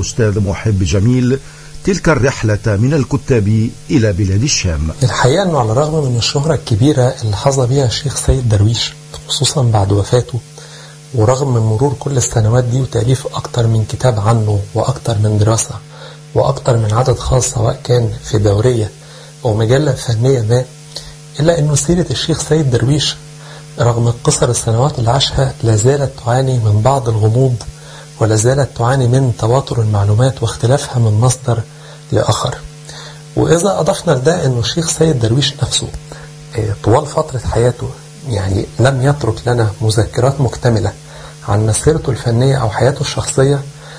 الأستاذ محب جميل تلك الرحلة من الكتاب إلى بلاد الشام الحقيقة أنه على الرغم من الشهرة الكبيرة اللي حظى بها الشيخ سيد درويش خصوصا بعد وفاته ورغم من مرور كل السنوات دي وتأليف أكتر من كتاب عنه وأكتر من دراسة وأكتر من عدد خاص سواء كان في دورية أو مجلة فنية ما إلا أنه سيرة الشيخ سيد درويش رغم قصر السنوات اللي عاشها لا زالت تعاني من بعض الغموض ولا زالت تعاني من تواتر المعلومات واختلافها من مصدر لآخر وإذا أضفنا لده أنه الشيخ سيد درويش نفسه طوال فترة حياته يعني لم يترك لنا مذكرات مكتملة عن مسيرته الفنية أو حياته الشخصية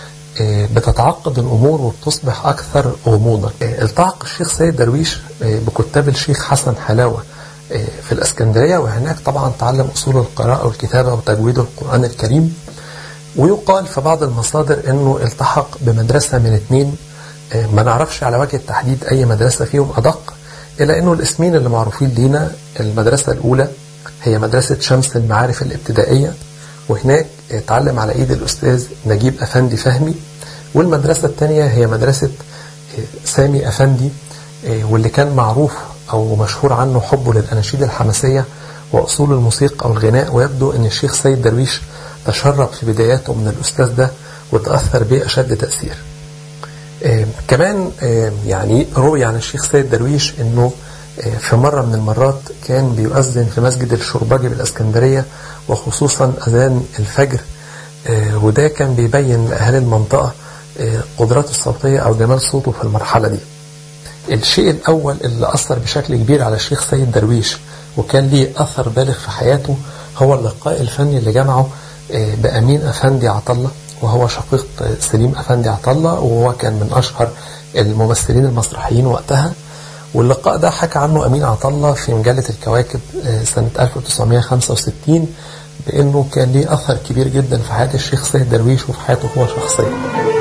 بتتعقد الأمور وبتصبح أكثر غموضا التحق الشيخ سيد درويش بكتاب الشيخ حسن حلاوة في الأسكندرية وهناك طبعا تعلم أصول القراءة والكتابة وتجويد القرآن الكريم ويقال في بعض المصادر أنه التحق بمدرسة من اثنين ما نعرفش على وجه التحديد أي مدرسة فيهم أدق إلا أنه الاسمين اللي معروفين لينا المدرسة الأولى هي مدرسة شمس المعارف الابتدائية وهناك اتعلم على ايد الاستاذ نجيب افندي فهمي والمدرسة الثانية هي مدرسة سامي افندي واللي كان معروف او مشهور عنه حبه للاناشيد الحماسية واصول الموسيقى والغناء ويبدو ان الشيخ سيد درويش تشرب في بداياته من الاستاذ ده وتأثر به اشد تأثير كمان يعني روي عن الشيخ سيد درويش انه في مرة من المرات كان بيؤذن في مسجد الشرباجي بالاسكندرية وخصوصا أذان الفجر وده كان بيبين لأهل المنطقة قدراته الصوتية أو جمال صوته في المرحلة دي الشيء الأول اللي أثر بشكل كبير على الشيخ سيد درويش وكان ليه أثر بالغ في حياته هو اللقاء الفني اللي جمعه بأمين أفندي عطلة وهو شقيق سليم أفندي عطلة وهو كان من أشهر الممثلين المسرحيين وقتها واللقاء ده حكى عنه أمين عطلة في مجلة الكواكب سنة 1965 بأنه كان ليه أثر كبير جدا في حياة الشيخ سيد درويش وفي حياته هو شخصيا